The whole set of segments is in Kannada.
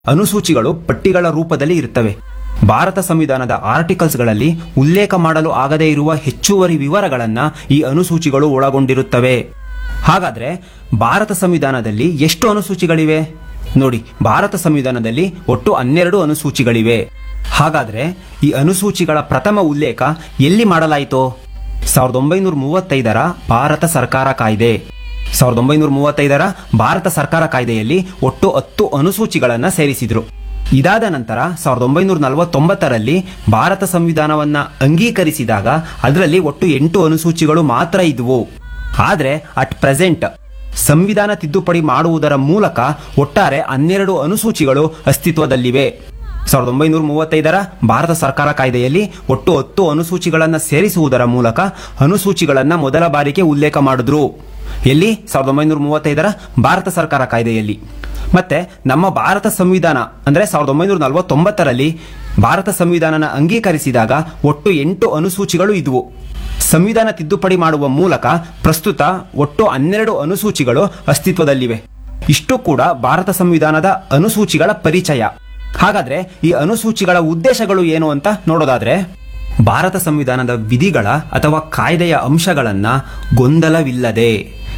ಅನುಸೂಚಿಗಳು ಪಟ್ಟಿಗಳ ರೂಪದಲ್ಲಿ ಇರುತ್ತವೆ ಭಾರತ ಸಂವಿಧಾನದ ಆರ್ಟಿಕಲ್ಸ್ಗಳಲ್ಲಿ ಉಲ್ಲೇಖ ಮಾಡಲು ಆಗದೇ ಇರುವ ಹೆಚ್ಚುವರಿ ವಿವರಗಳನ್ನ ಈ ಅನುಸೂಚಿಗಳು ಒಳಗೊಂಡಿರುತ್ತವೆ ಹಾಗಾದ್ರೆ ಭಾರತ ಸಂವಿಧಾನದಲ್ಲಿ ಎಷ್ಟು ಅನುಸೂಚಿಗಳಿವೆ ನೋಡಿ ಭಾರತ ಸಂವಿಧಾನದಲ್ಲಿ ಒಟ್ಟು ಹನ್ನೆರಡು ಅನುಸೂಚಿಗಳಿವೆ ಹಾಗಾದ್ರೆ ಈ ಅನುಸೂಚಿಗಳ ಪ್ರಥಮ ಉಲ್ಲೇಖ ಎಲ್ಲಿ ಮಾಡಲಾಯಿತು ಸಾವಿರದ ಒಂಬೈನೂರ ಮೂವತ್ತೈದರ ಭಾರತ ಸರ್ಕಾರ ಕಾಯ್ದೆ ಸಾವಿರದ ಒಂಬೈನೂರ ಮೂವತ್ತೈದರ ಭಾರತ ಸರ್ಕಾರ ಕಾಯ್ದೆಯಲ್ಲಿ ಒಟ್ಟು ಹತ್ತು ಅನುಸೂಚಿಗಳನ್ನ ಸೇರಿಸಿದ್ರು ಇದಾದ ನಂತರ ಸಾವಿರದ ಒಂಬೈನೂರ ನಲವತ್ತೊಂಬತ್ತರಲ್ಲಿ ಭಾರತ ಸಂವಿಧಾನವನ್ನ ಅಂಗೀಕರಿಸಿದಾಗ ಅದರಲ್ಲಿ ಒಟ್ಟು ಎಂಟು ಅನುಸೂಚಿಗಳು ಮಾತ್ರ ಇದ್ವು ಆದ್ರೆ ಅಟ್ ಪ್ರೆಸೆಂಟ್ ಸಂವಿಧಾನ ತಿದ್ದುಪಡಿ ಮಾಡುವುದರ ಮೂಲಕ ಒಟ್ಟಾರೆ ಹನ್ನೆರಡು ಅನುಸೂಚಿಗಳು ಅಸ್ತಿತ್ವದಲ್ಲಿವೆ ಸಾವಿರದ ಒಂಬೈನೂರ ಮೂವತ್ತೈದರ ಭಾರತ ಸರ್ಕಾರ ಕಾಯ್ದೆಯಲ್ಲಿ ಒಟ್ಟು ಹತ್ತು ಅನುಸೂಚಿಗಳನ್ನ ಸೇರಿಸುವುದರ ಮೂಲಕ ಅನುಸೂಚಿಗಳನ್ನ ಮೊದಲ ಬಾರಿಗೆ ಉಲ್ಲೇಖ ಮಾಡಿದ್ರು ಎಲ್ಲಿ ಸಾವಿರದ ಒಂಬೈನೂರ ಮೂವತ್ತೈದರ ಭಾರತ ಸರ್ಕಾರ ಕಾಯ್ದೆಯಲ್ಲಿ ಮತ್ತೆ ನಮ್ಮ ಭಾರತ ಸಂವಿಧಾನ ಅಂದ್ರೆ ಸಾವಿರದ ಒಂಬೈನೂರ ನಲವತ್ತೊಂಬತ್ತರಲ್ಲಿ ಭಾರತ ಸಂವಿಧಾನನ ಅಂಗೀಕರಿಸಿದಾಗ ಒಟ್ಟು ಎಂಟು ಅನುಸೂಚಿಗಳು ಇದ್ವು ಸಂವಿಧಾನ ತಿದ್ದುಪಡಿ ಮಾಡುವ ಮೂಲಕ ಪ್ರಸ್ತುತ ಒಟ್ಟು ಹನ್ನೆರಡು ಅನುಸೂಚಿಗಳು ಅಸ್ತಿತ್ವದಲ್ಲಿವೆ ಇಷ್ಟು ಕೂಡ ಭಾರತ ಸಂವಿಧಾನದ ಅನುಸೂಚಿಗಳ ಪರಿಚಯ ಹಾಗಾದ್ರೆ ಈ ಅನುಸೂಚಿಗಳ ಉದ್ದೇಶಗಳು ಏನು ಅಂತ ನೋಡೋದಾದ್ರೆ ಭಾರತ ಸಂವಿಧಾನದ ವಿಧಿಗಳ ಅಥವಾ ಕಾಯ್ದೆಯ ಅಂಶಗಳನ್ನ ಗೊಂದಲವಿಲ್ಲದೆ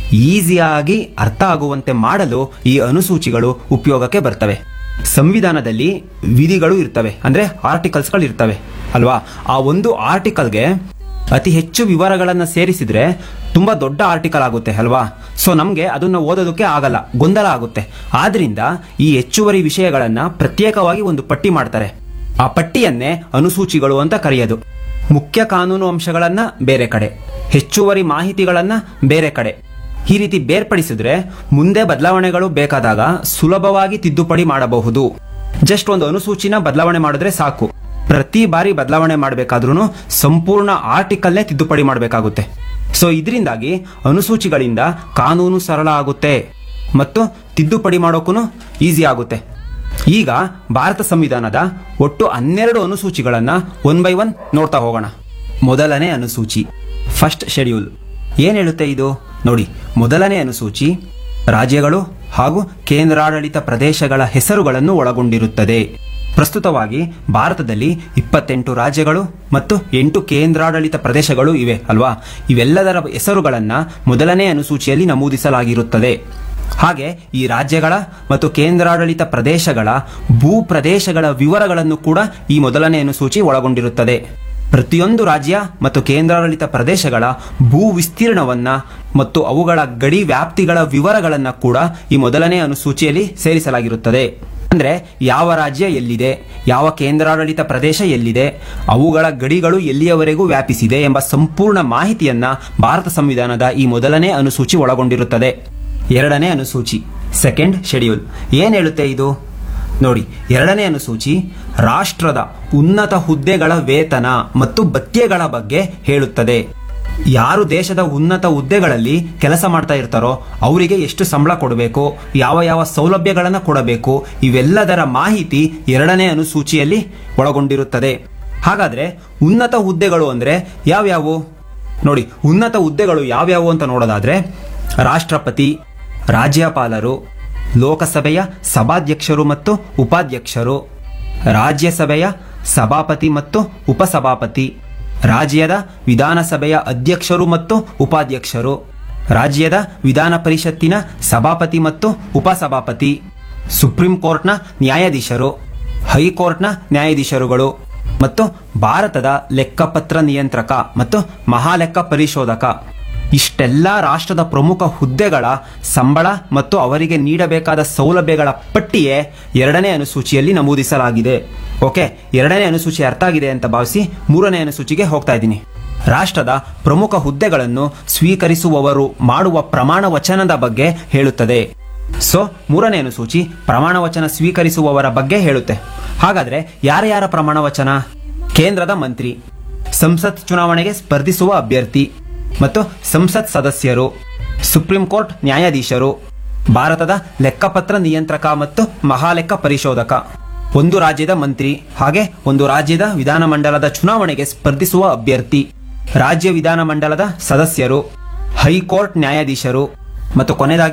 ಈಸಿಯಾಗಿ ಅರ್ಥ ಆಗುವಂತೆ ಮಾಡಲು ಈ ಅನುಸೂಚಿಗಳು ಉಪಯೋಗಕ್ಕೆ ಬರ್ತವೆ ಸಂವಿಧಾನದಲ್ಲಿ ವಿಧಿಗಳು ಇರ್ತವೆ ಅಂದ್ರೆ ಆರ್ಟಿಕಲ್ಸ್ಗಳು ಇರ್ತವೆ ಅಲ್ವಾ ಆ ಒಂದು ಆರ್ಟಿಕಲ್ಗೆ ಅತಿ ಹೆಚ್ಚು ವಿವರಗಳನ್ನ ಸೇರಿಸಿದ್ರೆ ತುಂಬಾ ದೊಡ್ಡ ಆರ್ಟಿಕಲ್ ಆಗುತ್ತೆ ಅಲ್ವಾ ಸೊ ನಮ್ಗೆ ಅದನ್ನ ಓದೋದಕ್ಕೆ ಆಗಲ್ಲ ಗೊಂದಲ ಆಗುತ್ತೆ ಆದ್ರಿಂದ ಈ ಹೆಚ್ಚುವರಿ ವಿಷಯಗಳನ್ನ ಪ್ರತ್ಯೇಕವಾಗಿ ಒಂದು ಪಟ್ಟಿ ಮಾಡ್ತಾರೆ ಆ ಪಟ್ಟಿಯನ್ನೇ ಅನುಸೂಚಿಗಳು ಅಂತ ಕರೆಯೋದು ಮುಖ್ಯ ಕಾನೂನು ಅಂಶಗಳನ್ನ ಬೇರೆ ಕಡೆ ಹೆಚ್ಚುವರಿ ಮಾಹಿತಿಗಳನ್ನ ಬೇರೆ ಕಡೆ ಈ ರೀತಿ ಬೇರ್ಪಡಿಸಿದ್ರೆ ಮುಂದೆ ಬದಲಾವಣೆಗಳು ಬೇಕಾದಾಗ ಸುಲಭವಾಗಿ ತಿದ್ದುಪಡಿ ಮಾಡಬಹುದು ಜಸ್ಟ್ ಒಂದು ಅನುಸೂಚಿನ ಬದಲಾವಣೆ ಮಾಡಿದ್ರೆ ಸಾಕು ಪ್ರತಿ ಬಾರಿ ಬದಲಾವಣೆ ಮಾಡಬೇಕಾದ್ರೂ ಸಂಪೂರ್ಣ ಆರ್ಟಿಕಲ್ನೇ ತಿದ್ದುಪಡಿ ಮಾಡಬೇಕಾಗುತ್ತೆ ಸೊ ಇದರಿಂದಾಗಿ ಅನುಸೂಚಿಗಳಿಂದ ಕಾನೂನು ಸರಳ ಆಗುತ್ತೆ ಮತ್ತು ತಿದ್ದುಪಡಿ ಮಾಡೋಕ್ಕೂ ಈಸಿ ಆಗುತ್ತೆ ಈಗ ಭಾರತ ಸಂವಿಧಾನದ ಒಟ್ಟು ಹನ್ನೆರಡು ಅನುಸೂಚಿಗಳನ್ನ ಒನ್ ಬೈ ಒನ್ ನೋಡ್ತಾ ಹೋಗೋಣ ಮೊದಲನೇ ಅನುಸೂಚಿ ಫಸ್ಟ್ ಶೆಡ್ಯೂಲ್ ಏನ್ ಹೇಳುತ್ತೆ ಇದು ನೋಡಿ ಮೊದಲನೇ ಅನುಸೂಚಿ ರಾಜ್ಯಗಳು ಹಾಗೂ ಕೇಂದ್ರಾಡಳಿತ ಪ್ರದೇಶಗಳ ಹೆಸರುಗಳನ್ನು ಒಳಗೊಂಡಿರುತ್ತದೆ ಪ್ರಸ್ತುತವಾಗಿ ಭಾರತದಲ್ಲಿ ಇಪ್ಪತ್ತೆಂಟು ರಾಜ್ಯಗಳು ಮತ್ತು ಎಂಟು ಕೇಂದ್ರಾಡಳಿತ ಪ್ರದೇಶಗಳು ಇವೆ ಅಲ್ವಾ ಇವೆಲ್ಲದರ ಹೆಸರುಗಳನ್ನ ಮೊದಲನೇ ಅನುಸೂಚಿಯಲ್ಲಿ ನಮೂದಿಸಲಾಗಿರುತ್ತದೆ ಹಾಗೆ ಈ ರಾಜ್ಯಗಳ ಮತ್ತು ಕೇಂದ್ರಾಡಳಿತ ಪ್ರದೇಶಗಳ ಭೂ ಪ್ರದೇಶಗಳ ವಿವರಗಳನ್ನು ಕೂಡ ಈ ಮೊದಲನೇ ಅನುಸೂಚಿ ಒಳಗೊಂಡಿರುತ್ತದೆ ಪ್ರತಿಯೊಂದು ರಾಜ್ಯ ಮತ್ತು ಕೇಂದ್ರಾಡಳಿತ ಪ್ರದೇಶಗಳ ಭೂ ವಿಸ್ತೀರ್ಣವನ್ನ ಮತ್ತು ಅವುಗಳ ಗಡಿ ವ್ಯಾಪ್ತಿಗಳ ವಿವರಗಳನ್ನ ಕೂಡ ಈ ಮೊದಲನೇ ಅನುಸೂಚಿಯಲ್ಲಿ ಸೇರಿಸಲಾಗಿರುತ್ತದೆ ಅಂದ್ರೆ ಯಾವ ರಾಜ್ಯ ಎಲ್ಲಿದೆ ಯಾವ ಕೇಂದ್ರಾಡಳಿತ ಪ್ರದೇಶ ಎಲ್ಲಿದೆ ಅವುಗಳ ಗಡಿಗಳು ಎಲ್ಲಿಯವರೆಗೂ ವ್ಯಾಪಿಸಿದೆ ಎಂಬ ಸಂಪೂರ್ಣ ಮಾಹಿತಿಯನ್ನ ಭಾರತ ಸಂವಿಧಾನದ ಈ ಮೊದಲನೇ ಅನುಸೂಚಿ ಒಳಗೊಂಡಿರುತ್ತದೆ ಎರಡನೇ ಅನುಸೂಚಿ ಸೆಕೆಂಡ್ ಶೆಡ್ಯೂಲ್ ಏನ್ ಹೇಳುತ್ತೆ ಇದು ನೋಡಿ ಎರಡನೇ ಅನುಸೂಚಿ ರಾಷ್ಟ್ರದ ಉನ್ನತ ಹುದ್ದೆಗಳ ವೇತನ ಮತ್ತು ಭತ್ಯೆಗಳ ಬಗ್ಗೆ ಹೇಳುತ್ತದೆ ಯಾರು ದೇಶದ ಉನ್ನತ ಹುದ್ದೆಗಳಲ್ಲಿ ಕೆಲಸ ಮಾಡ್ತಾ ಇರ್ತಾರೋ ಅವರಿಗೆ ಎಷ್ಟು ಸಂಬಳ ಕೊಡಬೇಕು ಯಾವ ಯಾವ ಸೌಲಭ್ಯಗಳನ್ನು ಕೊಡಬೇಕು ಇವೆಲ್ಲದರ ಮಾಹಿತಿ ಎರಡನೇ ಅನುಸೂಚಿಯಲ್ಲಿ ಒಳಗೊಂಡಿರುತ್ತದೆ ಹಾಗಾದ್ರೆ ಉನ್ನತ ಹುದ್ದೆಗಳು ಅಂದ್ರೆ ಯಾವ್ಯಾವು ನೋಡಿ ಉನ್ನತ ಹುದ್ದೆಗಳು ಯಾವ್ಯಾವು ಅಂತ ನೋಡೋದಾದ್ರೆ ರಾಷ್ಟ್ರಪತಿ ರಾಜ್ಯಪಾಲರು ಲೋಕಸಭೆಯ ಸಭಾಧ್ಯಕ್ಷರು ಮತ್ತು ಉಪಾಧ್ಯಕ್ಷರು ರಾಜ್ಯಸಭೆಯ ಸಭಾಪತಿ ಮತ್ತು ಉಪಸಭಾಪತಿ ರಾಜ್ಯದ ವಿಧಾನಸಭೆಯ ಅಧ್ಯಕ್ಷರು ಮತ್ತು ಉಪಾಧ್ಯಕ್ಷರು ರಾಜ್ಯದ ವಿಧಾನ ಪರಿಷತ್ತಿನ ಸಭಾಪತಿ ಮತ್ತು ಉಪಸಭಾಪತಿ ಸುಪ್ರೀಂ ಕೋರ್ಟ್ನ ನ್ಯಾಯಾಧೀಶರು ಹೈಕೋರ್ಟ್ನ ನ್ಯಾಯಾಧೀಶರುಗಳು ಮತ್ತು ಭಾರತದ ಲೆಕ್ಕಪತ್ರ ನಿಯಂತ್ರಕ ಮತ್ತು ಮಹಾಲೆಕ್ಕ ಪರಿಶೋಧಕ ಇಷ್ಟೆಲ್ಲ ರಾಷ್ಟ್ರದ ಪ್ರಮುಖ ಹುದ್ದೆಗಳ ಸಂಬಳ ಮತ್ತು ಅವರಿಗೆ ನೀಡಬೇಕಾದ ಸೌಲಭ್ಯಗಳ ಪಟ್ಟಿಯೇ ಎರಡನೇ ಅನುಸೂಚಿಯಲ್ಲಿ ನಮೂದಿಸಲಾಗಿದೆ ಓಕೆ ಎರಡನೇ ಅನುಸೂಚಿ ಅರ್ಥ ಆಗಿದೆ ಅಂತ ಭಾವಿಸಿ ಮೂರನೇ ಅನುಸೂಚಿಗೆ ಹೋಗ್ತಾ ಇದ್ದೀನಿ ರಾಷ್ಟ್ರದ ಪ್ರಮುಖ ಹುದ್ದೆಗಳನ್ನು ಸ್ವೀಕರಿಸುವವರು ಮಾಡುವ ಪ್ರಮಾಣ ವಚನದ ಬಗ್ಗೆ ಹೇಳುತ್ತದೆ ಸೊ ಮೂರನೇ ಅನುಸೂಚಿ ಪ್ರಮಾಣ ವಚನ ಸ್ವೀಕರಿಸುವವರ ಬಗ್ಗೆ ಹೇಳುತ್ತೆ ಹಾಗಾದ್ರೆ ಯಾರ ಯಾರ ಪ್ರಮಾಣ ವಚನ ಕೇಂದ್ರದ ಮಂತ್ರಿ ಸಂಸತ್ ಚುನಾವಣೆಗೆ ಸ್ಪರ್ಧಿಸುವ ಅಭ್ಯರ್ಥಿ ಮತ್ತು ಸಂಸತ್ ಸದಸ್ಯರು ಸುಪ್ರೀಂ ಕೋರ್ಟ್ ನ್ಯಾಯಾಧೀಶರು ಭಾರತದ ಲೆಕ್ಕಪತ್ರ ನಿಯಂತ್ರಕ ಮತ್ತು ಮಹಾಲೆಕ್ಕ ಪರಿಶೋಧಕ ಒಂದು ರಾಜ್ಯದ ಮಂತ್ರಿ ಹಾಗೆ ಒಂದು ರಾಜ್ಯದ ವಿಧಾನಮಂಡಲದ ಚುನಾವಣೆಗೆ ಸ್ಪರ್ಧಿಸುವ ಅಭ್ಯರ್ಥಿ ರಾಜ್ಯ ವಿಧಾನಮಂಡಲದ ಸದಸ್ಯರು ಹೈಕೋರ್ಟ್ ನ್ಯಾಯಾಧೀಶರು ಮತ್ತು ಕೊನೆಯದಾಗಿ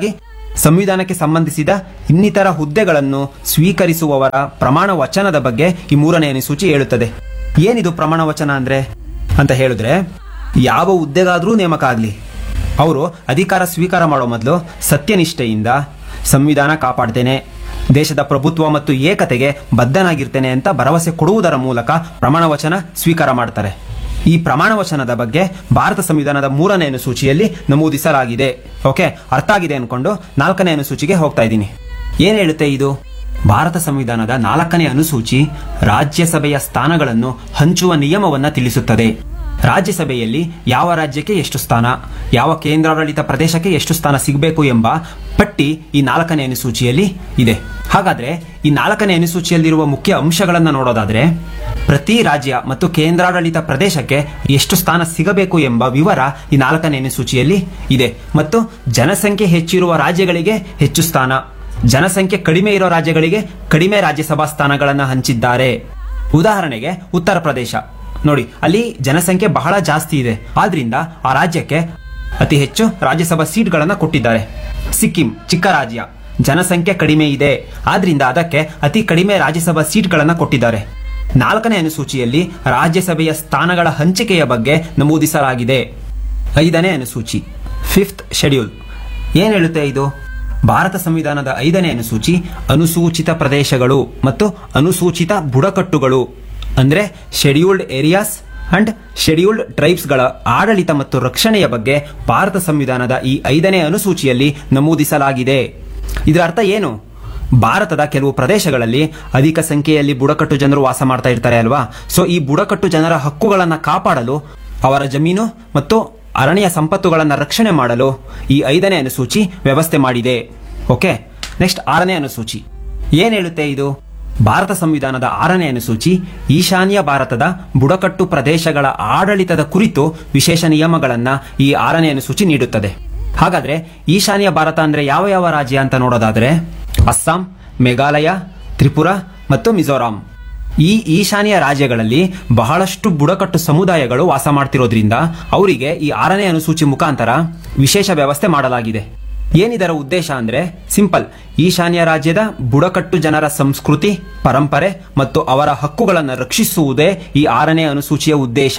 ಸಂವಿಧಾನಕ್ಕೆ ಸಂಬಂಧಿಸಿದ ಇನ್ನಿತರ ಹುದ್ದೆಗಳನ್ನು ಸ್ವೀಕರಿಸುವವರ ಪ್ರಮಾಣ ವಚನದ ಬಗ್ಗೆ ಈ ಮೂರನೇ ಅನುಸೂಚಿ ಹೇಳುತ್ತದೆ ಏನಿದು ಪ್ರಮಾಣ ವಚನ ಅಂದ್ರೆ ಅಂತ ಹೇಳಿದ್ರೆ ಯಾವ ಹುದ್ದೆಗಾದ್ರೂ ನೇಮಕ ಆಗಲಿ ಅವರು ಅಧಿಕಾರ ಸ್ವೀಕಾರ ಮಾಡೋ ಮೊದಲು ಸತ್ಯನಿಷ್ಠೆಯಿಂದ ಸಂವಿಧಾನ ಕಾಪಾಡ್ತೇನೆ ದೇಶದ ಪ್ರಭುತ್ವ ಮತ್ತು ಏಕತೆಗೆ ಬದ್ಧನಾಗಿರ್ತೇನೆ ಅಂತ ಭರವಸೆ ಕೊಡುವುದರ ಮೂಲಕ ಪ್ರಮಾಣ ವಚನ ಸ್ವೀಕಾರ ಮಾಡ್ತಾರೆ ಈ ಪ್ರಮಾಣ ವಚನದ ಬಗ್ಗೆ ಭಾರತ ಸಂವಿಧಾನದ ಮೂರನೇ ಅನುಸೂಚಿಯಲ್ಲಿ ನಮೂದಿಸಲಾಗಿದೆ ಓಕೆ ಅರ್ಥ ಆಗಿದೆ ಅನ್ಕೊಂಡು ನಾಲ್ಕನೇ ಅನುಸೂಚಿಗೆ ಹೋಗ್ತಾ ಇದ್ದೀನಿ ಏನ್ ಹೇಳುತ್ತೆ ಇದು ಭಾರತ ಸಂವಿಧಾನದ ನಾಲ್ಕನೇ ಅನುಸೂಚಿ ರಾಜ್ಯಸಭೆಯ ಸ್ಥಾನಗಳನ್ನು ಹಂಚುವ ನಿಯಮವನ್ನ ತಿಳಿಸುತ್ತದೆ ರಾಜ್ಯಸಭೆಯಲ್ಲಿ ಯಾವ ರಾಜ್ಯಕ್ಕೆ ಎಷ್ಟು ಸ್ಥಾನ ಯಾವ ಕೇಂದ್ರಾಡಳಿತ ಪ್ರದೇಶಕ್ಕೆ ಎಷ್ಟು ಸ್ಥಾನ ಸಿಗಬೇಕು ಎಂಬ ಪಟ್ಟಿ ಈ ನಾಲ್ಕನೇ ಅನುಸೂಚಿಯಲ್ಲಿ ಇದೆ ಹಾಗಾದ್ರೆ ಈ ನಾಲ್ಕನೇ ಅನುಸೂಚಿಯಲ್ಲಿರುವ ಮುಖ್ಯ ಅಂಶಗಳನ್ನು ನೋಡೋದಾದ್ರೆ ಪ್ರತಿ ರಾಜ್ಯ ಮತ್ತು ಕೇಂದ್ರಾಡಳಿತ ಪ್ರದೇಶಕ್ಕೆ ಎಷ್ಟು ಸ್ಥಾನ ಸಿಗಬೇಕು ಎಂಬ ವಿವರ ಈ ನಾಲ್ಕನೇ ಅನುಸೂಚಿಯಲ್ಲಿ ಇದೆ ಮತ್ತು ಜನಸಂಖ್ಯೆ ಹೆಚ್ಚಿರುವ ರಾಜ್ಯಗಳಿಗೆ ಹೆಚ್ಚು ಸ್ಥಾನ ಜನಸಂಖ್ಯೆ ಕಡಿಮೆ ಇರೋ ರಾಜ್ಯಗಳಿಗೆ ಕಡಿಮೆ ರಾಜ್ಯಸಭಾ ಸ್ಥಾನಗಳನ್ನು ಹಂಚಿದ್ದಾರೆ ಉದಾಹರಣೆಗೆ ಉತ್ತರ ಪ್ರದೇಶ ನೋಡಿ ಅಲ್ಲಿ ಜನಸಂಖ್ಯೆ ಬಹಳ ಜಾಸ್ತಿ ಇದೆ ಆದ್ರಿಂದ ಆ ರಾಜ್ಯಕ್ಕೆ ಅತಿ ಹೆಚ್ಚು ರಾಜ್ಯಸಭಾ ಸೀಟ್ಗಳನ್ನು ಕೊಟ್ಟಿದ್ದಾರೆ ಸಿಕ್ಕಿಂ ಚಿಕ್ಕ ರಾಜ್ಯ ಜನಸಂಖ್ಯೆ ಕಡಿಮೆ ಇದೆ ಆದ್ರಿಂದ ಅದಕ್ಕೆ ಅತಿ ಕಡಿಮೆ ರಾಜ್ಯಸಭಾ ಸೀಟ್ಗಳನ್ನು ಕೊಟ್ಟಿದ್ದಾರೆ ನಾಲ್ಕನೇ ಅನುಸೂಚಿಯಲ್ಲಿ ರಾಜ್ಯಸಭೆಯ ಸ್ಥಾನಗಳ ಹಂಚಿಕೆಯ ಬಗ್ಗೆ ನಮೂದಿಸಲಾಗಿದೆ ಐದನೇ ಅನುಸೂಚಿ ಫಿಫ್ತ್ ಶೆಡ್ಯೂಲ್ ಏನ್ ಹೇಳುತ್ತೆ ಇದು ಭಾರತ ಸಂವಿಧಾನದ ಐದನೇ ಅನುಸೂಚಿ ಅನುಸೂಚಿತ ಪ್ರದೇಶಗಳು ಮತ್ತು ಅನುಸೂಚಿತ ಬುಡಕಟ್ಟುಗಳು ಅಂದ್ರೆ ಶೆಡ್ಯೂಲ್ಡ್ ಏರಿಯಾಸ್ ಅಂಡ್ ಶೆಡ್ಯೂಲ್ಡ್ ಟ್ರೈಬ್ಸ್ಗಳ ಆಡಳಿತ ಮತ್ತು ರಕ್ಷಣೆಯ ಬಗ್ಗೆ ಭಾರತ ಸಂವಿಧಾನದ ಈ ಐದನೇ ಅನುಸೂಚಿಯಲ್ಲಿ ನಮೂದಿಸಲಾಗಿದೆ ಇದರ ಅರ್ಥ ಏನು ಭಾರತದ ಕೆಲವು ಪ್ರದೇಶಗಳಲ್ಲಿ ಅಧಿಕ ಸಂಖ್ಯೆಯಲ್ಲಿ ಬುಡಕಟ್ಟು ಜನರು ವಾಸ ಮಾಡ್ತಾ ಇರ್ತಾರೆ ಅಲ್ವಾ ಸೊ ಈ ಬುಡಕಟ್ಟು ಜನರ ಹಕ್ಕುಗಳನ್ನು ಕಾಪಾಡಲು ಅವರ ಜಮೀನು ಮತ್ತು ಅರಣ್ಯ ಸಂಪತ್ತುಗಳನ್ನು ರಕ್ಷಣೆ ಮಾಡಲು ಈ ಐದನೇ ಅನುಸೂಚಿ ವ್ಯವಸ್ಥೆ ಮಾಡಿದೆ ಓಕೆ ನೆಕ್ಸ್ಟ್ ಆರನೇ ಅನುಸೂಚಿ ಏನ್ ಹೇಳುತ್ತೆ ಇದು ಭಾರತ ಸಂವಿಧಾನದ ಆರನೇ ಅನುಸೂಚಿ ಈಶಾನ್ಯ ಭಾರತದ ಬುಡಕಟ್ಟು ಪ್ರದೇಶಗಳ ಆಡಳಿತದ ಕುರಿತು ವಿಶೇಷ ನಿಯಮಗಳನ್ನ ಈ ಆರನೇ ಅನುಸೂಚಿ ನೀಡುತ್ತದೆ ಹಾಗಾದ್ರೆ ಈಶಾನ್ಯ ಭಾರತ ಅಂದ್ರೆ ಯಾವ ಯಾವ ರಾಜ್ಯ ಅಂತ ನೋಡೋದಾದ್ರೆ ಅಸ್ಸಾಂ ಮೇಘಾಲಯ ತ್ರಿಪುರ ಮತ್ತು ಮಿಜೋರಾಂ ಈ ಈಶಾನ್ಯ ರಾಜ್ಯಗಳಲ್ಲಿ ಬಹಳಷ್ಟು ಬುಡಕಟ್ಟು ಸಮುದಾಯಗಳು ವಾಸ ಮಾಡ್ತಿರೋದ್ರಿಂದ ಅವರಿಗೆ ಈ ಆರನೇ ಅನುಸೂಚಿ ಮುಖಾಂತರ ವಿಶೇಷ ವ್ಯವಸ್ಥೆ ಮಾಡಲಾಗಿದೆ ಏನಿದರ ಉದ್ದೇಶ ಅಂದ್ರೆ ಸಿಂಪಲ್ ಈಶಾನ್ಯ ರಾಜ್ಯದ ಬುಡಕಟ್ಟು ಜನರ ಸಂಸ್ಕೃತಿ ಪರಂಪರೆ ಮತ್ತು ಅವರ ಹಕ್ಕುಗಳನ್ನು ರಕ್ಷಿಸುವುದೇ ಈ ಆರನೇ ಅನುಸೂಚಿಯ ಉದ್ದೇಶ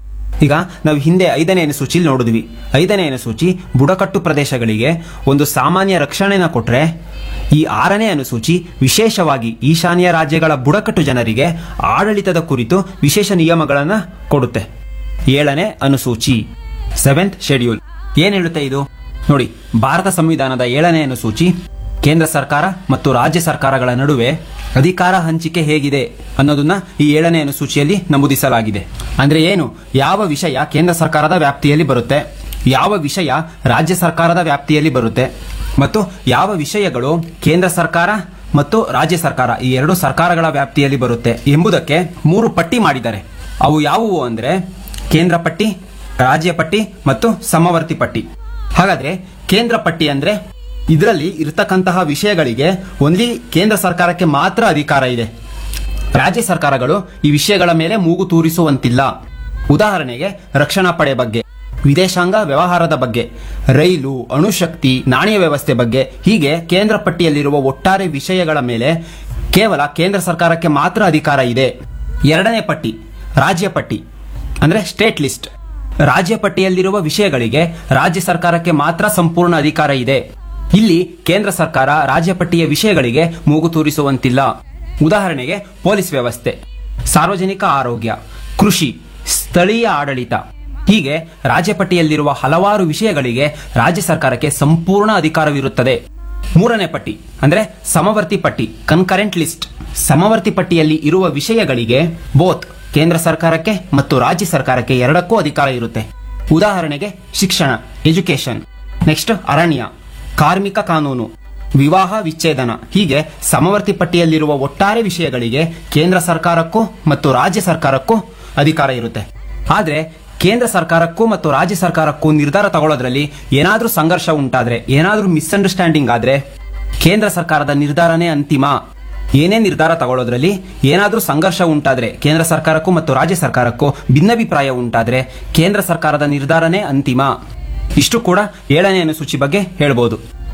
ಈಗ ನಾವು ಹಿಂದೆ ಐದನೇ ಅನುಸೂಚಿಲಿ ನೋಡಿದ್ವಿ ಐದನೇ ಅನುಸೂಚಿ ಬುಡಕಟ್ಟು ಪ್ರದೇಶಗಳಿಗೆ ಒಂದು ಸಾಮಾನ್ಯ ರಕ್ಷಣೆನ ಕೊಟ್ರೆ ಈ ಆರನೇ ಅನುಸೂಚಿ ವಿಶೇಷವಾಗಿ ಈಶಾನ್ಯ ರಾಜ್ಯಗಳ ಬುಡಕಟ್ಟು ಜನರಿಗೆ ಆಡಳಿತದ ಕುರಿತು ವಿಶೇಷ ನಿಯಮಗಳನ್ನು ಕೊಡುತ್ತೆ ಏಳನೇ ಅನುಸೂಚಿ ಸೆವೆಂತ್ ಶೆಡ್ಯೂಲ್ ಏನ್ ಹೇಳುತ್ತೆ ಇದು ನೋಡಿ ಭಾರತ ಸಂವಿಧಾನದ ಏಳನೇ ಅನುಸೂಚಿ ಕೇಂದ್ರ ಸರ್ಕಾರ ಮತ್ತು ರಾಜ್ಯ ಸರ್ಕಾರಗಳ ನಡುವೆ ಅಧಿಕಾರ ಹಂಚಿಕೆ ಹೇಗಿದೆ ಅನ್ನೋದನ್ನ ಈ ಏಳನೇ ಅನುಸೂಚಿಯಲ್ಲಿ ನಮೂದಿಸಲಾಗಿದೆ ಅಂದ್ರೆ ಏನು ಯಾವ ವಿಷಯ ಕೇಂದ್ರ ಸರ್ಕಾರದ ವ್ಯಾಪ್ತಿಯಲ್ಲಿ ಬರುತ್ತೆ ಯಾವ ವಿಷಯ ರಾಜ್ಯ ಸರ್ಕಾರದ ವ್ಯಾಪ್ತಿಯಲ್ಲಿ ಬರುತ್ತೆ ಮತ್ತು ಯಾವ ವಿಷಯಗಳು ಕೇಂದ್ರ ಸರ್ಕಾರ ಮತ್ತು ರಾಜ್ಯ ಸರ್ಕಾರ ಈ ಎರಡು ಸರ್ಕಾರಗಳ ವ್ಯಾಪ್ತಿಯಲ್ಲಿ ಬರುತ್ತೆ ಎಂಬುದಕ್ಕೆ ಮೂರು ಪಟ್ಟಿ ಮಾಡಿದ್ದಾರೆ ಅವು ಯಾವುವು ಅಂದ್ರೆ ಕೇಂದ್ರ ಪಟ್ಟಿ ರಾಜ್ಯ ಪಟ್ಟಿ ಮತ್ತು ಸಮವರ್ತಿ ಪಟ್ಟಿ ಹಾಗಾದ್ರೆ ಕೇಂದ್ರ ಪಟ್ಟಿ ಅಂದ್ರೆ ಇದರಲ್ಲಿ ಇರತಕ್ಕಂತಹ ವಿಷಯಗಳಿಗೆ ಓನ್ಲಿ ಕೇಂದ್ರ ಸರ್ಕಾರಕ್ಕೆ ಮಾತ್ರ ಅಧಿಕಾರ ಇದೆ ರಾಜ್ಯ ಸರ್ಕಾರಗಳು ಈ ವಿಷಯಗಳ ಮೇಲೆ ಮೂಗು ತೂರಿಸುವಂತಿಲ್ಲ ಉದಾಹರಣೆಗೆ ರಕ್ಷಣಾ ಪಡೆ ಬಗ್ಗೆ ವಿದೇಶಾಂಗ ವ್ಯವಹಾರದ ಬಗ್ಗೆ ರೈಲು ಅಣುಶಕ್ತಿ ನಾಣ್ಯ ವ್ಯವಸ್ಥೆ ಬಗ್ಗೆ ಹೀಗೆ ಕೇಂದ್ರ ಪಟ್ಟಿಯಲ್ಲಿರುವ ಒಟ್ಟಾರೆ ವಿಷಯಗಳ ಮೇಲೆ ಕೇವಲ ಕೇಂದ್ರ ಸರ್ಕಾರಕ್ಕೆ ಮಾತ್ರ ಅಧಿಕಾರ ಇದೆ ಎರಡನೇ ಪಟ್ಟಿ ರಾಜ್ಯ ಪಟ್ಟಿ ಅಂದ್ರೆ ಸ್ಟೇಟ್ ಲಿಸ್ಟ್ ರಾಜ್ಯ ಪಟ್ಟಿಯಲ್ಲಿರುವ ವಿಷಯಗಳಿಗೆ ರಾಜ್ಯ ಸರ್ಕಾರಕ್ಕೆ ಮಾತ್ರ ಸಂಪೂರ್ಣ ಅಧಿಕಾರ ಇದೆ ಇಲ್ಲಿ ಕೇಂದ್ರ ಸರ್ಕಾರ ರಾಜ್ಯ ಪಟ್ಟಿಯ ವಿಷಯಗಳಿಗೆ ಮೂಗು ತೂರಿಸುವಂತಿಲ್ಲ ಉದಾಹರಣೆಗೆ ಪೊಲೀಸ್ ವ್ಯವಸ್ಥೆ ಸಾರ್ವಜನಿಕ ಆರೋಗ್ಯ ಕೃಷಿ ಸ್ಥಳೀಯ ಆಡಳಿತ ಹೀಗೆ ರಾಜ್ಯ ಪಟ್ಟಿಯಲ್ಲಿರುವ ಹಲವಾರು ವಿಷಯಗಳಿಗೆ ರಾಜ್ಯ ಸರ್ಕಾರಕ್ಕೆ ಸಂಪೂರ್ಣ ಅಧಿಕಾರವಿರುತ್ತದೆ ಮೂರನೇ ಪಟ್ಟಿ ಅಂದ್ರೆ ಸಮವರ್ತಿ ಪಟ್ಟಿ ಕನ್ಕರೆಂಟ್ ಲಿಸ್ಟ್ ಸಮವರ್ತಿ ಪಟ್ಟಿಯಲ್ಲಿ ಇರುವ ವಿಷಯಗಳಿಗೆ ಬೋತ್ ಕೇಂದ್ರ ಸರ್ಕಾರಕ್ಕೆ ಮತ್ತು ರಾಜ್ಯ ಸರ್ಕಾರಕ್ಕೆ ಎರಡಕ್ಕೂ ಅಧಿಕಾರ ಇರುತ್ತೆ ಉದಾಹರಣೆಗೆ ಶಿಕ್ಷಣ ಎಜುಕೇಶನ್ ನೆಕ್ಸ್ಟ್ ಅರಣ್ಯ ಕಾರ್ಮಿಕ ಕಾನೂನು ವಿವಾಹ ವಿಚ್ಛೇದನ ಹೀಗೆ ಸಮವರ್ತಿ ಪಟ್ಟಿಯಲ್ಲಿರುವ ಒಟ್ಟಾರೆ ವಿಷಯಗಳಿಗೆ ಕೇಂದ್ರ ಸರ್ಕಾರಕ್ಕೂ ಮತ್ತು ರಾಜ್ಯ ಸರ್ಕಾರಕ್ಕೂ ಅಧಿಕಾರ ಇರುತ್ತೆ ಆದ್ರೆ ಕೇಂದ್ರ ಸರ್ಕಾರಕ್ಕೂ ಮತ್ತು ರಾಜ್ಯ ಸರ್ಕಾರಕ್ಕೂ ನಿರ್ಧಾರ ತಗೊಳ್ಳೋದ್ರಲ್ಲಿ ಏನಾದ್ರೂ ಸಂಘರ್ಷ ಉಂಟಾದ್ರೆ ಏನಾದ್ರೂ ಮಿಸ್ಅಂಡರ್ಸ್ಟ್ಯಾಂಡಿಂಗ್ ಆದ್ರೆ ಕೇಂದ್ರ ಸರ್ಕಾರದ ನಿರ್ಧಾರನೇ ಅಂತಿಮ ಏನೇ ನಿರ್ಧಾರ ತಗೊಳ್ಳೋದ್ರಲ್ಲಿ ಏನಾದ್ರೂ ಸಂಘರ್ಷ ಉಂಟಾದ್ರೆ ಕೇಂದ್ರ ಸರ್ಕಾರಕ್ಕೂ ಮತ್ತು ರಾಜ್ಯ ಸರ್ಕಾರಕ್ಕೂ ಭಿನ್ನಾಭಿಪ್ರಾಯ ಉಂಟಾದ್ರೆ ಕೇಂದ್ರ ಸರ್ಕಾರದ ನಿರ್ಧಾರನೇ ಅಂತಿಮ ಇಷ್ಟು ಕೂಡ ಏಳನೇ ಅನುಸೂಚಿ ಬಗ್ಗೆ ಹೇಳ್ಬೋದು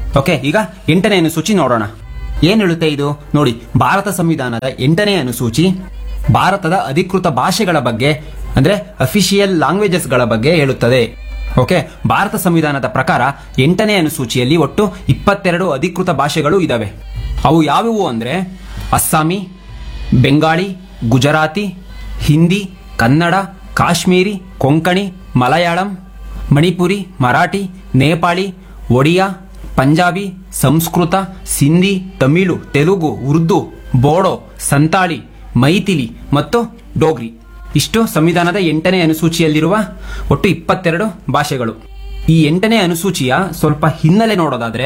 ಓಕೆ ಈಗ ಎಂಟನೇ ಅನುಸೂಚಿ ನೋಡೋಣ ಏನ್ ಹೇಳುತ್ತೆ ಇದು ನೋಡಿ ಭಾರತ ಸಂವಿಧಾನದ ಎಂಟನೇ ಅನುಸೂಚಿ ಭಾರತದ ಅಧಿಕೃತ ಭಾಷೆಗಳ ಬಗ್ಗೆ ಅಂದ್ರೆ ಅಫಿಷಿಯಲ್ ಲ್ಯಾಂಗ್ವೇಜಸ್ಗಳ ಬಗ್ಗೆ ಹೇಳುತ್ತದೆ ಓಕೆ ಭಾರತ ಸಂವಿಧಾನದ ಪ್ರಕಾರ ಎಂಟನೇ ಅನುಸೂಚಿಯಲ್ಲಿ ಒಟ್ಟು ಇಪ್ಪತ್ತೆರಡು ಅಧಿಕೃತ ಭಾಷೆಗಳು ಇದಾವೆ ಅವು ಯಾವುವು ಅಂದ್ರೆ ಅಸ್ಸಾಮಿ ಬೆಂಗಾಳಿ ಗುಜರಾತಿ ಹಿಂದಿ ಕನ್ನಡ ಕಾಶ್ಮೀರಿ ಕೊಂಕಣಿ ಮಲಯಾಳಂ ಮಣಿಪುರಿ ಮರಾಠಿ ನೇಪಾಳಿ ಒಡಿಯಾ ಪಂಜಾಬಿ ಸಂಸ್ಕೃತ ಸಿಂಧಿ ತಮಿಳು ತೆಲುಗು ಉರ್ದು ಬೋಡೋ ಸಂತಾಳಿ ಮೈಥಿಲಿ ಮತ್ತು ಡೋಗ್ರಿ ಇಷ್ಟು ಸಂವಿಧಾನದ ಎಂಟನೇ ಅನುಸೂಚಿಯಲ್ಲಿರುವ ಒಟ್ಟು ಇಪ್ಪತ್ತೆರಡು ಭಾಷೆಗಳು ಈ ಎಂಟನೇ ಅನುಸೂಚಿಯ ಸ್ವಲ್ಪ ಹಿನ್ನೆಲೆ ನೋಡೋದಾದ್ರೆ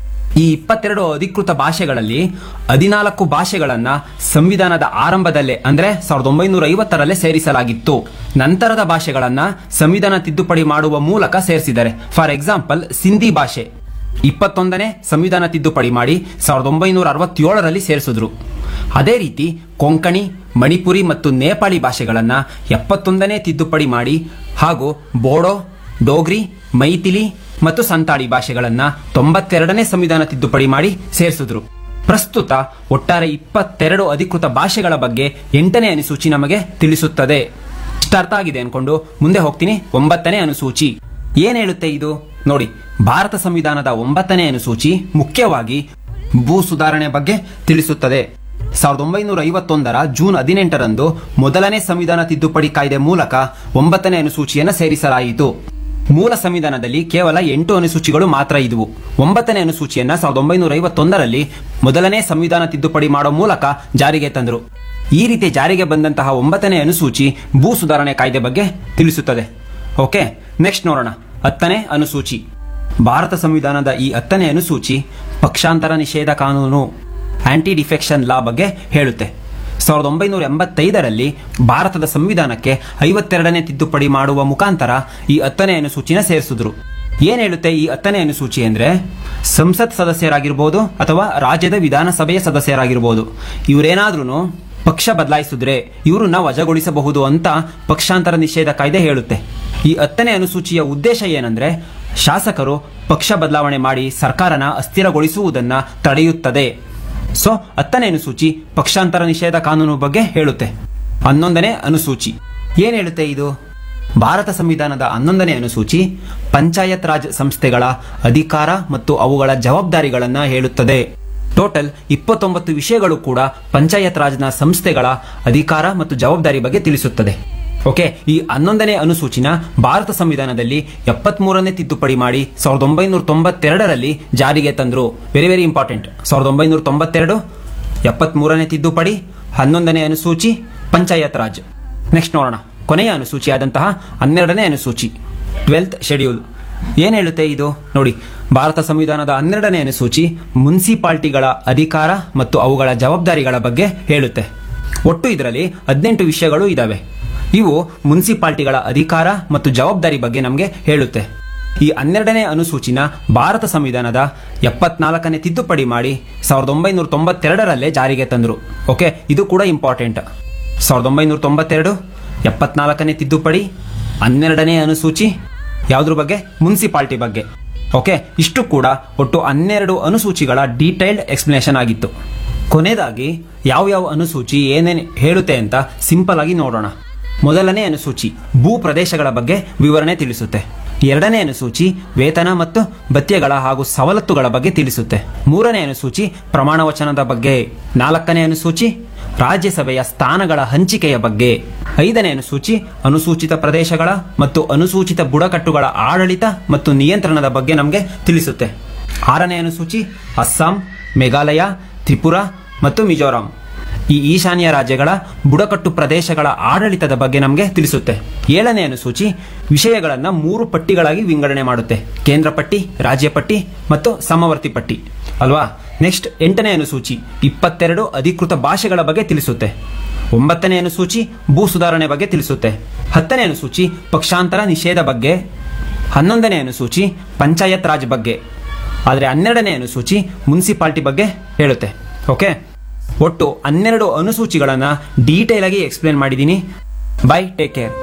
ಈ ಇಪ್ಪತ್ತೆರಡು ಅಧಿಕೃತ ಭಾಷೆಗಳಲ್ಲಿ ಹದಿನಾಲ್ಕು ಭಾಷೆಗಳನ್ನ ಸಂವಿಧಾನದ ಆರಂಭದಲ್ಲೇ ಅಂದ್ರೆ ಸಾವಿರದ ಒಂಬೈನೂರ ಐವತ್ತರಲ್ಲೇ ಸೇರಿಸಲಾಗಿತ್ತು ನಂತರದ ಭಾಷೆಗಳನ್ನ ಸಂವಿಧಾನ ತಿದ್ದುಪಡಿ ಮಾಡುವ ಮೂಲಕ ಸೇರಿಸಿದ್ದಾರೆ ಫಾರ್ ಎಕ್ಸಾಂಪಲ್ ಸಿಂಧಿ ಭಾಷೆ ಇಪ್ಪತ್ತೊಂದನೇ ಸಂವಿಧಾನ ತಿದ್ದುಪಡಿ ಮಾಡಿ ಸಾವಿರದ ಒಂಬೈನೂರ ಅರವತ್ತೇಳರಲ್ಲಿ ಸೇರಿಸಿದ್ರು ಅದೇ ರೀತಿ ಕೊಂಕಣಿ ಮಣಿಪುರಿ ಮತ್ತು ನೇಪಾಳಿ ಭಾಷೆಗಳನ್ನ ಎಪ್ಪತ್ತೊಂದನೇ ತಿದ್ದುಪಡಿ ಮಾಡಿ ಹಾಗೂ ಬೋಡೋ ಡೋಗ್ರಿ ಮೈಥಿಲಿ ಮತ್ತು ಸಂತಾಳಿ ಭಾಷೆಗಳನ್ನ ತೊಂಬತ್ತೆರಡನೇ ಸಂವಿಧಾನ ತಿದ್ದುಪಡಿ ಮಾಡಿ ಸೇರಿಸಿದ್ರು ಪ್ರಸ್ತುತ ಒಟ್ಟಾರೆ ಇಪ್ಪತ್ತೆರಡು ಅಧಿಕೃತ ಭಾಷೆಗಳ ಬಗ್ಗೆ ಎಂಟನೇ ಅನುಸೂಚಿ ನಮಗೆ ತಿಳಿಸುತ್ತದೆ ಇಷ್ಟ ಅರ್ಥ ಆಗಿದೆ ಅನ್ಕೊಂಡು ಮುಂದೆ ಹೋಗ್ತೀನಿ ಒಂಬತ್ತನೇ ಅನುಸೂಚಿ ಏನ್ ಹೇಳುತ್ತೆ ಇದು ನೋಡಿ ಭಾರತ ಸಂವಿಧಾನದ ಒಂಬತ್ತನೇ ಅನುಸೂಚಿ ಮುಖ್ಯವಾಗಿ ಭೂ ಸುಧಾರಣೆ ಬಗ್ಗೆ ತಿಳಿಸುತ್ತದೆ ಸಾವಿರದ ಒಂಬೈನೂರ ಐವತ್ತೊಂದರ ಜೂನ್ ಹದಿನೆಂಟರಂದು ಮೊದಲನೇ ಸಂವಿಧಾನ ತಿದ್ದುಪಡಿ ಕಾಯ್ದೆ ಮೂಲಕ ಒಂಬತ್ತನೇ ಅನುಸೂಚಿಯನ್ನು ಸೇರಿಸಲಾಯಿತು ಮೂಲ ಸಂವಿಧಾನದಲ್ಲಿ ಕೇವಲ ಎಂಟು ಅನುಸೂಚಿಗಳು ಮಾತ್ರ ಇದ್ವು ಒಂಬತ್ತನೇ ಅನುಸೂಚಿಯನ್ನ ಸಾವಿರದ ಒಂಬೈನೂರ ಐವತ್ತೊಂದರಲ್ಲಿ ಮೊದಲನೇ ಸಂವಿಧಾನ ತಿದ್ದುಪಡಿ ಮಾಡೋ ಮೂಲಕ ಜಾರಿಗೆ ತಂದರು ಈ ರೀತಿ ಜಾರಿಗೆ ಬಂದಂತಹ ಒಂಬತ್ತನೇ ಅನುಸೂಚಿ ಭೂ ಸುಧಾರಣೆ ಕಾಯ್ದೆ ಬಗ್ಗೆ ತಿಳಿಸುತ್ತದೆ ಓಕೆ ನೆಕ್ಸ್ಟ್ ನೋಡೋಣ ಹತ್ತನೇ ಅನುಸೂಚಿ ಭಾರತ ಸಂವಿಧಾನದ ಈ ಹತ್ತನೇ ಅನುಸೂಚಿ ಪಕ್ಷಾಂತರ ನಿಷೇಧ ಕಾನೂನು ಆಂಟಿ ಡಿಫೆಕ್ಷನ್ ಲಾ ಬಗ್ಗೆ ಹೇಳುತ್ತೆ ಸಾವಿರದ ಒಂಬೈನೂರ ಎಂಬತ್ತೈದರಲ್ಲಿ ಭಾರತದ ಸಂವಿಧಾನಕ್ಕೆ ಐವತ್ತೆರಡನೇ ತಿದ್ದುಪಡಿ ಮಾಡುವ ಮುಖಾಂತರ ಈ ಹತ್ತನೇ ಅನುಸೂಚಿನ ಸೇರಿಸಿದ್ರು ಏನ್ ಹೇಳುತ್ತೆ ಈ ಹತ್ತನೇ ಅನುಸೂಚಿ ಅಂದ್ರೆ ಸಂಸತ್ ಸದಸ್ಯರಾಗಿರ್ಬೋದು ಅಥವಾ ರಾಜ್ಯದ ವಿಧಾನಸಭೆಯ ಸದಸ್ಯರಾಗಿರ್ಬೋದು ಇವರೇನಾದ್ರೂ ಪಕ್ಷ ಬದಲಾಯಿಸಿದ್ರೆ ಇವ್ರನ್ನ ವಜಾಗೊಳಿಸಬಹುದು ಅಂತ ಪಕ್ಷಾಂತರ ನಿಷೇಧ ಕಾಯ್ದೆ ಹೇಳುತ್ತೆ ಈ ಹತ್ತನೇ ಅನುಸೂಚಿಯ ಉದ್ದೇಶ ಏನಂದ್ರೆ ಶಾಸಕರು ಪಕ್ಷ ಬದಲಾವಣೆ ಮಾಡಿ ಸರ್ಕಾರನ ಅಸ್ಥಿರಗೊಳಿಸುವುದನ್ನ ತಡೆಯುತ್ತದೆ ಸೊ ಹತ್ತನೇ ಅನುಸೂಚಿ ಪಕ್ಷಾಂತರ ನಿಷೇಧ ಕಾನೂನು ಬಗ್ಗೆ ಹೇಳುತ್ತೆ ಹನ್ನೊಂದನೇ ಅನುಸೂಚಿ ಏನ್ ಹೇಳುತ್ತೆ ಇದು ಭಾರತ ಸಂವಿಧಾನದ ಹನ್ನೊಂದನೇ ಅನುಸೂಚಿ ಪಂಚಾಯತ್ ರಾಜ್ ಸಂಸ್ಥೆಗಳ ಅಧಿಕಾರ ಮತ್ತು ಅವುಗಳ ಜವಾಬ್ದಾರಿಗಳನ್ನ ಹೇಳುತ್ತದೆ ಟೋಟಲ್ ಇಪ್ಪತ್ತೊಂಬತ್ತು ವಿಷಯಗಳು ಕೂಡ ಪಂಚಾಯತ್ ರಾಜ್ನ ಸಂಸ್ಥೆಗಳ ಅಧಿಕಾರ ಮತ್ತು ಜವಾಬ್ದಾರಿ ಬಗ್ಗೆ ತಿಳಿಸುತ್ತದೆ ಓಕೆ ಈ ಹನ್ನೊಂದನೇ ಅನುಸೂಚಿನ ಭಾರತ ಸಂವಿಧಾನದಲ್ಲಿ ಎಪ್ಪತ್ಮೂರನೇ ತಿದ್ದುಪಡಿ ಮಾಡಿ ಸಾವಿರದ ಒಂಬೈನೂರ ತೊಂಬತ್ತೆರಡರಲ್ಲಿ ಜಾರಿಗೆ ತಂದ್ರು ವೆರಿ ವೆರಿ ಇಂಪಾರ್ಟೆಂಟ್ ಸಾವಿರದ ಒಂಬೈನೂರ ತೊಂಬತ್ತೆರಡು ಎಪ್ಪತ್ಮೂರನೇ ತಿದ್ದುಪಡಿ ಹನ್ನೊಂದನೇ ಅನುಸೂಚಿ ಪಂಚಾಯತ್ ರಾಜ್ ನೆಕ್ಸ್ಟ್ ನೋಡೋಣ ಕೊನೆಯ ಅನುಸೂಚಿಯಾದಂತಹ ಹನ್ನೆರಡನೇ ಅನುಸೂಚಿ ಟ್ವೆಲ್ತ್ ಶೆಡ್ಯೂಲ್ ಏನ್ ಹೇಳುತ್ತೆ ಇದು ನೋಡಿ ಭಾರತ ಸಂವಿಧಾನದ ಹನ್ನೆರಡನೇ ಅನುಸೂಚಿ ಮುನ್ಸಿಪಾಲ್ಟಿಗಳ ಅಧಿಕಾರ ಮತ್ತು ಅವುಗಳ ಜವಾಬ್ದಾರಿಗಳ ಬಗ್ಗೆ ಹೇಳುತ್ತೆ ಒಟ್ಟು ಇದರಲ್ಲಿ ಹದಿನೆಂಟು ವಿಷಯಗಳು ಇದಾವೆ ಇವು ಮುನ್ಸಿಪಾಲ್ಟಿಗಳ ಅಧಿಕಾರ ಮತ್ತು ಜವಾಬ್ದಾರಿ ಬಗ್ಗೆ ನಮಗೆ ಹೇಳುತ್ತೆ ಈ ಹನ್ನೆರಡನೇ ಅನುಸೂಚಿನ ಭಾರತ ಸಂವಿಧಾನದ ಎಪ್ಪತ್ನಾಲ್ಕನೇ ತಿದ್ದುಪಡಿ ಮಾಡಿ ಸಾವಿರದ ಒಂಬೈನೂರ ತೊಂಬತ್ತೆರಡರಲ್ಲೇ ಜಾರಿಗೆ ತಂದರು ಓಕೆ ಇದು ಕೂಡ ಇಂಪಾರ್ಟೆಂಟ್ ಸಾವಿರದ ಒಂಬೈನೂರ ತೊಂಬತ್ತೆರಡು ಎಪ್ಪತ್ನಾಲ್ಕನೇ ತಿದ್ದುಪಡಿ ಹನ್ನೆರಡನೇ ಅನುಸೂಚಿ ಯಾವುದ್ರ ಬಗ್ಗೆ ಮುನ್ಸಿಪಾಲ್ಟಿ ಬಗ್ಗೆ ಓಕೆ ಇಷ್ಟು ಕೂಡ ಒಟ್ಟು ಹನ್ನೆರಡು ಅನುಸೂಚಿಗಳ ಡೀಟೈಲ್ಡ್ ಎಕ್ಸ್ಪ್ಲನೇಷನ್ ಆಗಿತ್ತು ಕೊನೆಯದಾಗಿ ಯಾವ್ಯಾವ ಅನುಸೂಚಿ ಏನೇನು ಹೇಳುತ್ತೆ ಅಂತ ಸಿಂಪಲ್ ಆಗಿ ನೋಡೋಣ ಮೊದಲನೇ ಅನುಸೂಚಿ ಭೂ ಪ್ರದೇಶಗಳ ಬಗ್ಗೆ ವಿವರಣೆ ತಿಳಿಸುತ್ತೆ ಎರಡನೇ ಅನುಸೂಚಿ ವೇತನ ಮತ್ತು ಭತ್ಯೆಗಳ ಹಾಗೂ ಸವಲತ್ತುಗಳ ಬಗ್ಗೆ ತಿಳಿಸುತ್ತೆ ಮೂರನೇ ಅನುಸೂಚಿ ಪ್ರಮಾಣ ವಚನದ ಬಗ್ಗೆ ನಾಲ್ಕನೇ ಅನುಸೂಚಿ ರಾಜ್ಯಸಭೆಯ ಸ್ಥಾನಗಳ ಹಂಚಿಕೆಯ ಬಗ್ಗೆ ಐದನೇ ಅನುಸೂಚಿ ಅನುಸೂಚಿತ ಪ್ರದೇಶಗಳ ಮತ್ತು ಅನುಸೂಚಿತ ಬುಡಕಟ್ಟುಗಳ ಆಡಳಿತ ಮತ್ತು ನಿಯಂತ್ರಣದ ಬಗ್ಗೆ ನಮಗೆ ತಿಳಿಸುತ್ತೆ ಆರನೇ ಅನುಸೂಚಿ ಅಸ್ಸಾಂ ಮೇಘಾಲಯ ತ್ರಿಪುರ ಮತ್ತು ಮಿಜೋರಾಂ ಈ ಈಶಾನ್ಯ ರಾಜ್ಯಗಳ ಬುಡಕಟ್ಟು ಪ್ರದೇಶಗಳ ಆಡಳಿತದ ಬಗ್ಗೆ ನಮಗೆ ತಿಳಿಸುತ್ತೆ ಏಳನೇ ಅನುಸೂಚಿ ವಿಷಯಗಳನ್ನ ಮೂರು ಪಟ್ಟಿಗಳಾಗಿ ವಿಂಗಡಣೆ ಮಾಡುತ್ತೆ ಕೇಂದ್ರ ಪಟ್ಟಿ ರಾಜ್ಯ ಪಟ್ಟಿ ಮತ್ತು ಸಮವರ್ತಿ ಪಟ್ಟಿ ಅಲ್ವಾ ನೆಕ್ಸ್ಟ್ ಎಂಟನೇ ಅನುಸೂಚಿ ಇಪ್ಪತ್ತೆರಡು ಅಧಿಕೃತ ಭಾಷೆಗಳ ಬಗ್ಗೆ ತಿಳಿಸುತ್ತೆ ಒಂಬತ್ತನೇ ಅನುಸೂಚಿ ಭೂ ಸುಧಾರಣೆ ಬಗ್ಗೆ ತಿಳಿಸುತ್ತೆ ಹತ್ತನೇ ಅನುಸೂಚಿ ಪಕ್ಷಾಂತರ ನಿಷೇಧ ಬಗ್ಗೆ ಹನ್ನೊಂದನೇ ಅನುಸೂಚಿ ಪಂಚಾಯತ್ ರಾಜ್ ಬಗ್ಗೆ ಆದರೆ ಹನ್ನೆರಡನೇ ಅನುಸೂಚಿ ಮುನ್ಸಿಪಾಲ್ಟಿ ಬಗ್ಗೆ ಹೇಳುತ್ತೆ ಓಕೆ ಒಟ್ಟು ಹನ್ನೆರಡು ಅನುಸೂಚಿಗಳನ್ನ ಡೀಟೇಲ್ ಆಗಿ ಎಕ್ಸ್ಪ್ಲೇನ್ ಮಾಡಿದ್ದೀನಿ ಬೈ ಟೇಕ್ ಕೇರ್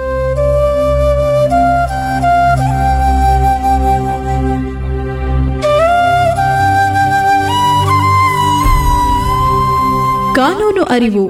ಕಾನೂನು ಅರಿವು